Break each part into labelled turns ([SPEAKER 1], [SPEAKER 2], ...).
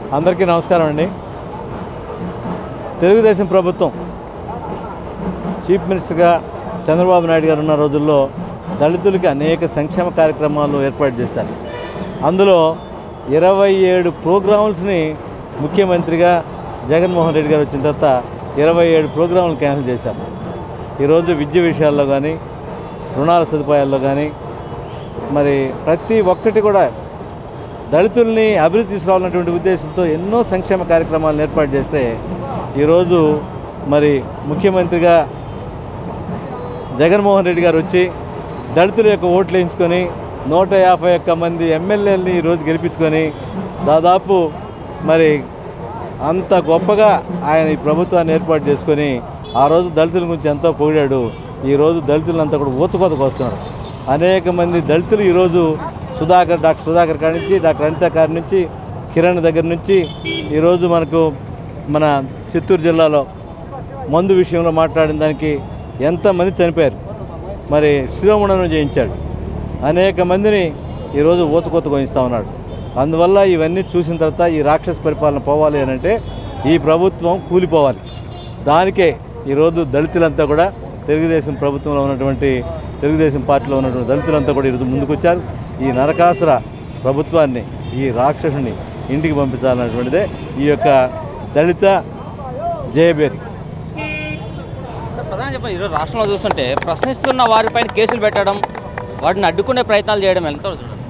[SPEAKER 1] అందరికీ నమస్కారం అండి తెలుగుదేశం ప్రభుత్వం చీఫ్ మినిస్టర్గా చంద్రబాబు నాయుడు గారు ఉన్న రోజుల్లో దళితులకి అనేక సంక్షేమ కార్యక్రమాలు ఏర్పాటు చేశారు అందులో ఇరవై ఏడు ప్రోగ్రామ్స్ని ముఖ్యమంత్రిగా జగన్మోహన్ రెడ్డి గారు వచ్చిన తర్వాత ఇరవై ఏడు ప్రోగ్రాంలు క్యాన్సిల్ చేశారు ఈరోజు విద్య విషయాల్లో కానీ రుణాల సదుపాయాల్లో కానీ మరి ప్రతి ఒక్కటి కూడా దళితుల్ని అభివృద్ధి తీసుకురావాలన్నటువంటి ఉద్దేశంతో ఎన్నో సంక్షేమ కార్యక్రమాలను ఏర్పాటు చేస్తే ఈరోజు మరి ముఖ్యమంత్రిగా జగన్మోహన్ రెడ్డి గారు వచ్చి దళితుల యొక్క ఓట్లు వేయించుకొని నూట యాభై ఒక్క మంది ఎమ్మెల్యేలని ఈరోజు గెలిపించుకొని దాదాపు మరి అంత గొప్పగా ఆయన ఈ ప్రభుత్వాన్ని ఏర్పాటు చేసుకొని ఆ రోజు దళితుల గురించి ఎంతో పొగిడాడు ఈరోజు దళితులంతా కూడా ఊచకోతకు వస్తున్నాడు అనేక మంది దళితులు ఈరోజు సుధాకర్ డాక్టర్ సుధాకర్ కాడి నుంచి డాక్టర్ అనిత గారి నుంచి కిరణ్ దగ్గర నుంచి ఈరోజు మనకు మన చిత్తూరు జిల్లాలో మందు విషయంలో మాట్లాడిన దానికి ఎంతమంది చనిపోయారు మరి శిరోమణను చేయించాడు అనేక మందిని ఈరోజు ఊచకోత కోయిస్తూ ఉన్నాడు అందువల్ల ఇవన్నీ చూసిన తర్వాత ఈ రాక్షస పరిపాలన పోవాలి అని అంటే ఈ ప్రభుత్వం కూలిపోవాలి దానికే ఈరోజు దళితులంతా కూడా తెలుగుదేశం ప్రభుత్వంలో ఉన్నటువంటి తెలుగుదేశం పార్టీలో ఉన్నటువంటి దళితులంతా కూడా ఈరోజు ముందుకొచ్చారు ఈ నరకాసుర ప్రభుత్వాన్ని ఈ రాక్షసుని ఇంటికి పంపించాలన్నటువంటిదే ఈ యొక్క దళిత జయబేరి
[SPEAKER 2] ప్రధాన చెప్పండి ఈరోజు రాష్ట్రంలో చూస్తుంటే ప్రశ్నిస్తున్న వారిపైన కేసులు పెట్టడం వాటిని అడ్డుకునే ప్రయత్నాలు చేయడం ఎంత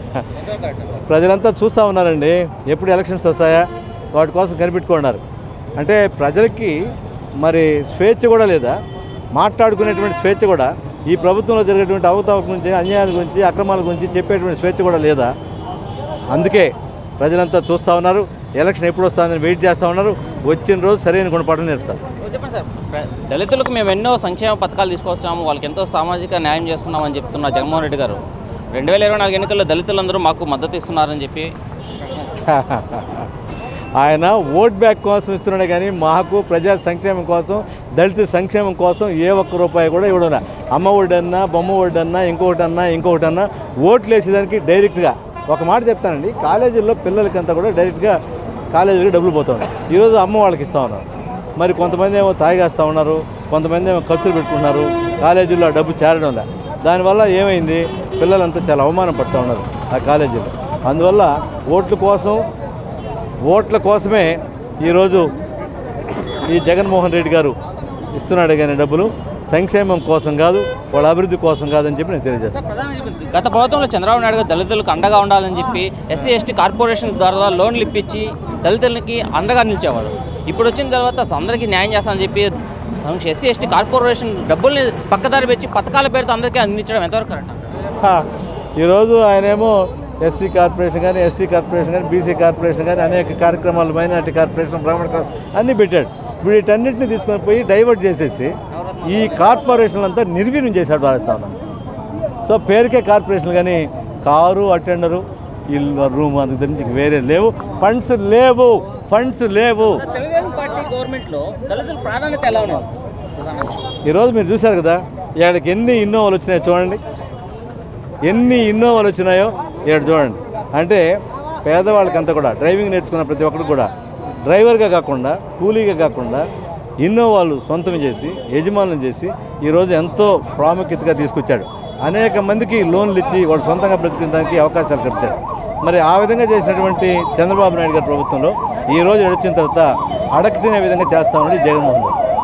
[SPEAKER 1] ప్రజలంతా చూస్తూ ఉన్నారండి ఎప్పుడు ఎలక్షన్స్ వస్తాయా వాటి కోసం కనిపెట్టుకున్నారు అంటే ప్రజలకి మరి స్వేచ్ఛ కూడా లేదా మాట్లాడుకునేటువంటి స్వేచ్ఛ కూడా ఈ ప్రభుత్వంలో జరిగేటువంటి అవతావక గురించి అన్యాయాల గురించి అక్రమాల గురించి చెప్పేటువంటి స్వేచ్ఛ కూడా లేదా అందుకే ప్రజలంతా చూస్తూ ఉన్నారు ఎలక్షన్ ఎప్పుడు వస్తుందని వెయిట్ చేస్తూ ఉన్నారు వచ్చిన రోజు సరైన గుణపాఠం నేర్పుతారు
[SPEAKER 2] చెప్పండి సార్ ప్ర- దళితులకు మేము ఎన్నో సంక్షేమ పథకాలు తీసుకొస్తాము వాళ్ళకి ఎంతో సామాజిక న్యాయం చేస్తున్నామని చెప్తున్న జగన్మోహన్ రెడ్డి గారు రెండు వేల ఇరవై నాలుగు ఎన్నికల్లో దళితులందరూ మాకు మద్దతు ఇస్తున్నారని చెప్పి
[SPEAKER 1] ఆయన ఓట్ బ్యాక్ కోసం ఇస్తున్నాడే కానీ మాకు ప్రజా సంక్షేమం కోసం దళిత సంక్షేమం కోసం ఏ ఒక్క రూపాయి కూడా ఇవ్వడం అమ్మ ఒడి అన్నా బొమ్మ ఒడి అన్నా ఇంకొకటి అన్నా ఇంకొకటి అన్నా ఓట్లు వేసేదానికి డైరెక్ట్గా ఒక మాట చెప్తానండి కాలేజీల్లో పిల్లలకంతా కూడా డైరెక్ట్గా కాలేజీకి డబ్బులు పోతా ఉన్నాయి ఈరోజు అమ్మ వాళ్ళకి ఇస్తూ ఉన్నారు మరి కొంతమంది ఏమో తాగేస్తూ ఉన్నారు కొంతమంది ఏమో ఖర్చులు పెట్టుకుంటున్నారు కాలేజీల్లో ఆ డబ్బు చేరడం లే దానివల్ల ఏమైంది పిల్లలంతా చాలా అవమానం పడుతూ ఉన్నారు ఆ కాలేజీలో అందువల్ల ఓట్ల కోసం ఓట్ల కోసమే ఈరోజు ఈ జగన్మోహన్ రెడ్డి గారు ఇస్తున్నాడు కానీ డబ్బులు సంక్షేమం కోసం కాదు వాళ్ళ అభివృద్ధి కోసం కాదని చెప్పి నేను తెలియజేస్తాను
[SPEAKER 2] గత ప్రభుత్వంలో చంద్రబాబు నాయుడు గారు దళితులకు అండగా ఉండాలని చెప్పి ఎస్సీ ఎస్టీ కార్పొరేషన్ ద్వారా లోన్లు ఇప్పించి దళితులకి అండగా నిలిచేవాడు ఇప్పుడు వచ్చిన తర్వాత అందరికీ న్యాయం చేస్తానని చెప్పి ఎస్సీ ఎస్టీ కార్పొరేషన్ డబ్బుల్ని పక్కదారి పెట్టి పథకాల పేరుతో అందరికీ అందించడం ఎంతవరకు కరెక్ట్
[SPEAKER 1] హా, ఈరోజు ఆయనేమో ఎస్సీ కార్పొరేషన్ కానీ ఎస్టీ కార్పొరేషన్ కానీ బీసీ కార్పొరేషన్ కానీ అనేక కార్యక్రమాలు మైనార్టీ కార్పొరేషన్ బ్రాహ్మణ కార్పొరేషన్ అన్నీ పెట్టాడు వీటన్నిటిని తీసుకొని పోయి డైవర్ట్ చేసేసి ఈ కార్పొరేషన్లంతా నిర్వీర్యం చేశాడు భావిస్తా ఉన్నాను సో పేరుకే కార్పొరేషన్ కానీ కారు అటెండరు ఇల్లు రూమ్ అందుకు గురించి వేరే లేవు ఫండ్స్ లేవు ఫండ్స్ లేవు
[SPEAKER 2] తెలుగుదేశం పార్టీ గవర్నమెంట్లో దళితుల ప్రాధాన్యత ఎలా ఉన్నది
[SPEAKER 1] ఈరోజు మీరు చూశారు కదా ఇక్కడికి ఎన్ని ఇన్నోవాలు వచ్చినాయో చూడండి ఎన్ని ఇన్నోవాలు వచ్చినాయో ఇక్కడ చూడండి అంటే పేదవాళ్ళకంతా కూడా డ్రైవింగ్ నేర్చుకున్న ప్రతి ఒక్కరు కూడా డ్రైవర్గా కాకుండా కూలీగా కాకుండా ఇన్నోవాలు సొంతం చేసి యజమానులు చేసి ఈరోజు ఎంతో ప్రాముఖ్యతగా తీసుకొచ్చాడు అనేక మందికి లోన్లు ఇచ్చి వాళ్ళు సొంతంగా బ్రతికేదానికి అవకాశాలు కల్పించాడు మరి ఆ విధంగా చేసినటువంటి చంద్రబాబు నాయుడు గారి ప్రభుత్వంలో ఈ రోజు వచ్చిన తర్వాత అడక తినే విధంగా చేస్తామని జగన్మోహన్ రెడ్డి